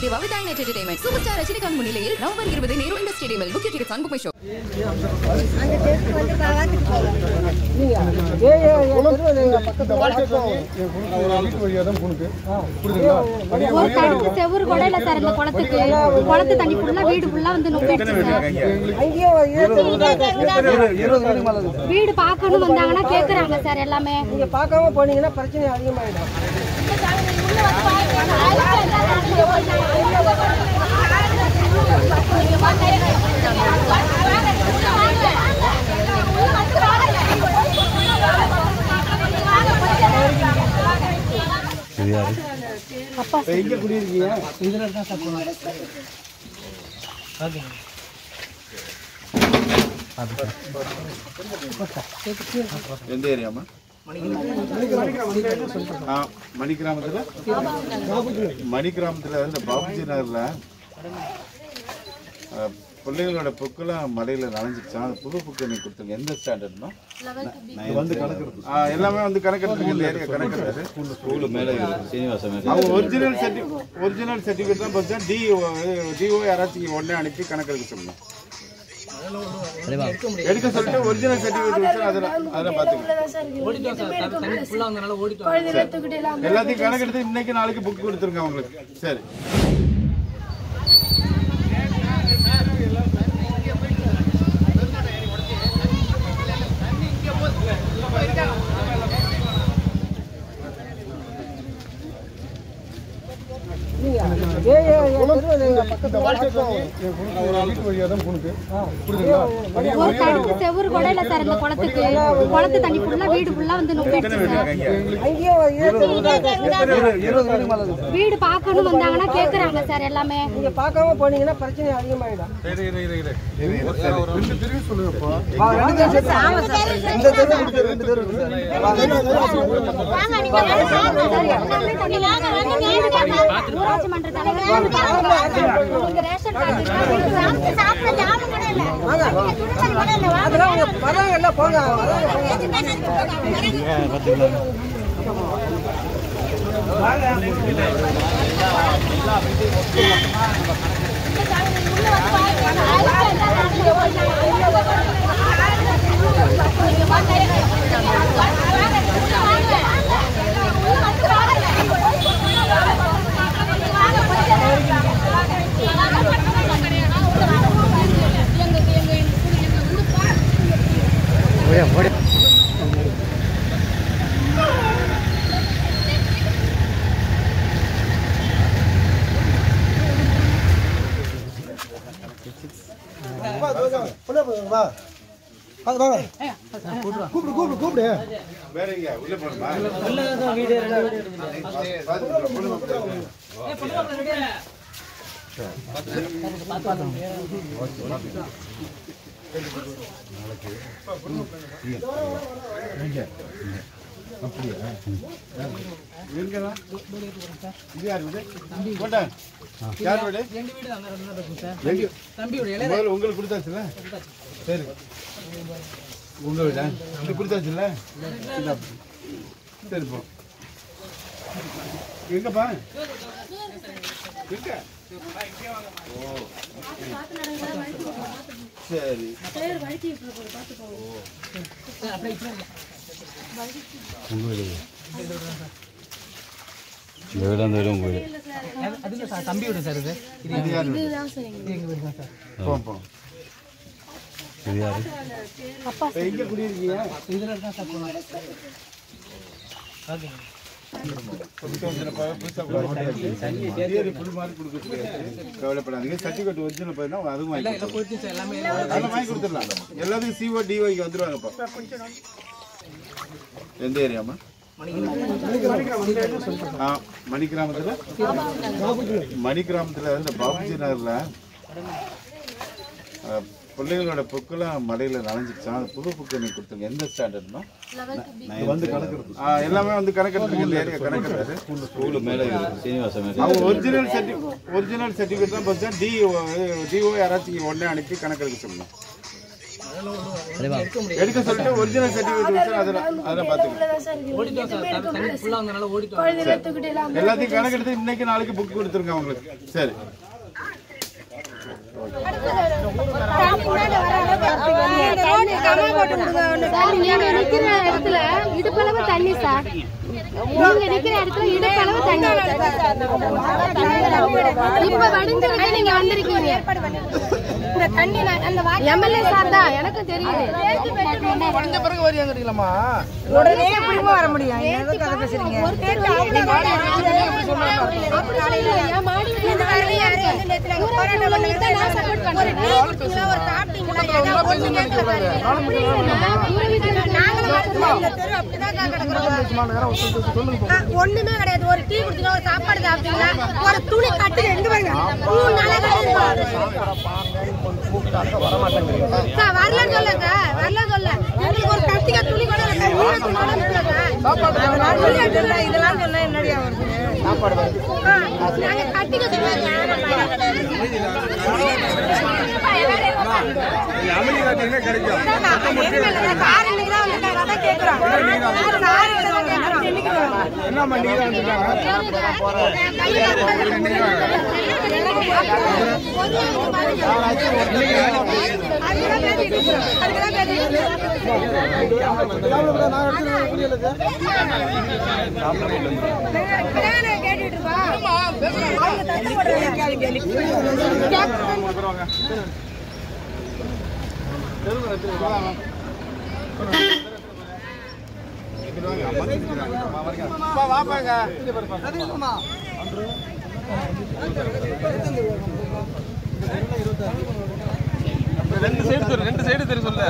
Siva with iNet entertainment super star Rajinikanth முன்னிலையில் November இருபது Nehru indoor ஸ்டேடியமில் book ticket on book my show ஒரு தடுப்பு செவுரு கூட இல்ல சார் இந்த குளத்துக்கு குளத்து தண்ணி ஃபுல்லா வீடு ஃபுல்லா வந்து நுப்பிடுச்சு சார் வீடு பார்க்கணும் வந்தாங்கன்னா கேக்குறாங்க சார் எல்லாமே நீங்க பார்க்காம போனீங்கன்னா பிரச்சனை அதிகமாயிடும் எங்க குடியிருக்கீங்க எந்த ஏரியாமா ஆ, மணி கிராமத்துல மணி கிராமத்துல இந்த பாபுஜி நகர்ல ஆ, பிள்ளைகளோட புக்கெல்லாம் மலையில நனைஞ்சிருச்சான் அது புது புக்கு நீங்க கொடுத்துருங்க எந்த ஸ்டாண்டர்ட்னா வந்து கணக்கு எல்லாமே வந்து கணக்கு இந்த ஏரியா கணக்கு ஸ்கூலு மேலே சீனிவாசன் அவங்க ஒரிஜினல் சர்டி ஒரிஜினல் சர்டிஃபிகேட் தான் பார்த்தா டிஓ டிஓ யாராச்சும் உடனே அனுப்பி கணக்கு எடுக்க சொல்லணும் எடுக்க சொல்லிட்டு ஒரிஜினல் சர்டிஃபிகேட் வச்சு அதில் அதில் பார்த்துக்கலாம் எல்லாத்தையும் கணக்கு எடுத்து இன்னைக்கு நாளைக்கு புக் கொடுத்துருங்க அவங்களுக்கு சரி ஒரு தடுப்பு செவுரு கூட இல்ல சார் இந்த குளத்துக்கு குளத்து தண்ணி ஃபுல்லா வீடு ஃபுல்லா வந்து நுப்பிடுச்சு சார் வீடு பார்க்கணும் வந்தாங்கன்னா கேக்குறாங்க சார் எல்லாமே நீங்க பார்க்காம போனீங்கன்னா பிரச்சனை அதிகமாயிடும் ஊராட்சி மன்ற தலைவர் உங்களுக்கு ரேஷன் அதெல்லாம் அவங்க வராங்கல்ல போங்க வராங்க போங்க வேற எங்க உள்ள போகணுமா எங்கடா? இது யார் வீடு? போட்டா. யார் வீடு? எங்க? முதல்ல உங்களுக்கு கொடுத்தாச்சுல சரி உங்க வீடா இது கொடுத்தாச்சுல இந்தா. சரி போ எங்கப்பா எங்க ஓ சரி இந்த வீடு அந்த வீடு உங்கள் வீடு இது யார் வீடு? போ போ இது யாரு இப்ப எங்க குடியிருக்கீங்க கவலைப்படாதீங்க சர்டிஃபிகேட் ஒரிஜினல் போயிருந்தா அதுவும் வாங்கி கொடுத்துடலாம். அதெல்லாம் வாங்கி கொடுத்துடலாம் எல்லாத்துக்கும் சிஓ டிஒய்க்கு வந்துருவாங்கப்பா எந்த ஏரியாமா ஆ மணி கிராமத்துல மணி கிராமத்துல இந்த பாபுஜி நகர்ல ஆ, பிள்ளைகளோட புக்கெல்லாம் மலையில நனைஞ்சிருச்சான் அது புது புக்கு நீங்க கொடுத்துருங்க எந்த ஸ்டாண்டர்ட்னா வந்து கணக்கு ஆ எல்லாமே வந்து கணக்கு எடுத்துருங்க இந்த ஏரியா கணக்கு எடுத்து ஸ்கூலு மேலே சீனிவாசன் அவங்க ஒரிஜினல் சர்டி ஒரிஜினல் சர்டிஃபிகேட் தான் பார்த்தா டிஓ டிஓ யாராச்சும் உடனே அனுப்பி கணக்கு எடுக்க சொல்லணும் எடுக்க சொல்லிட்டு ஒரிஜினல் சர்டிஃபிகேட் அதெல்லாம் அதெல்லாம் பார்த்துக்கலாம் எல்லாத்தையும் கணக்கெடுத்து இன்னைக்கு நாளைக்கு புக் கொடுத்துருங்க அவங்களுக்கு சரி சார் நீங்க நிக்கிற இடத்துல இடுப்பளவு தண்ணி சார் நீங்க நிக்கிற இடத்துல இடுப்பளவு தண்ணி இப்ப வடிஞ்சிருக்கு நீங்க வந்திருக்கீங்க இந்த தண்ணி அந்த எம்எல்ஏ சார் தான் எனக்கு தெரியுது உடனே எப்படிமா வர முடியும் எதுக்கு அதை பேசுறீங்க அப்படி சொல்லல, என் மாடி வீட்டுல இந்த வேலையா இருக்கு. ஊராட்சி உள்ளவங்களுக்கு தான் நான் support பண்றேன். அப்படி இல்லைன்னா, ஊர் வீட்டுல ஒண்ணுமே கிடையாது ஒரு டீ குடிச்சீங்க ஒரு சாப்பாடு சாப்பிட்டீங்களா ஒரு துணி கட்டுது எங்க பாருங்க மூணு நாளா கட்டிருக்கோம் சார் வரல சொல்லுங்க வரல சொல்ல எங்களுக்கு ஒரு கட்டிக்க துணி கூட இல்லை ஊருக்கு கூட அதெல்லாம் சொல்ல இதெல்லாம் சொல்ல என்னடியா வருது நாங்க கட்டிக்க சொல்லுங்க அமளி காட்டிங்கன்னா கிடைக்கும் சார் இன்னைக்கு தான் வந்துட்டாங்க அதான் கேட்குறோம் சார் இன்னைக்கு தான் கேட்குறோம் இன்னைக்கு வரும். என்னம்மா நீங்க தான் வந்துட்டாங்க கேட்டுட்டு இருக்கோம் அப்பா வாப்பாங்க ரெண்டு சைடு தெரு ரெண்டு சைடு தெரு சொல்ல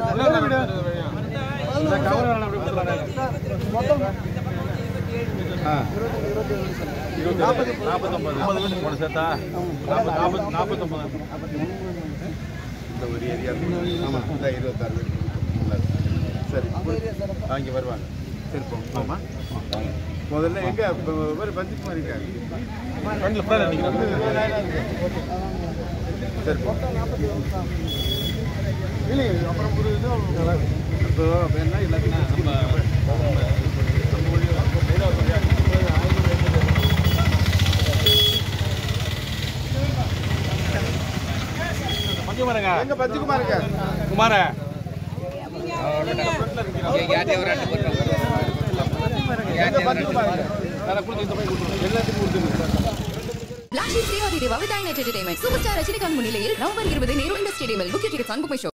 இந்த கவர் வேணாம் அப்படி கொடுத்துறாங்க. ஆ. நாற்பது நாற்பத்தொம்பது ஐம்பது வீட்டுக்கு போன சேர்த்தா நாற்பது நாற்பது நாற்பத்தொம்பது இந்த ஒரு ஏரியா ஆமாம் இந்த இருபத்தாறு வீடு உள்ளது. சரி அவங்க வருவாங்க சரி போ ஆமா முதல்ல எங்க ஒரு பஞ்சுக்குமார் இருக்காங்க சரி போ இல்லை அப்புறம் ஒரு இது இப்போ வேணா எல்லாத்தையும் எங்க பஞ்சுக்குமாருங்க குமார எங்க பஞ்சுக்குமாருங்க எல்லாத்துக்கும் கொடுத்துருங்க பிளாஷி Srihari Deva with iNet entertainment super star Rajinikanth முன்னிலையில் நவம்பர் இருபது நேரு இந்த ஸ்டேடியமில் புக்கிய tickets on book my show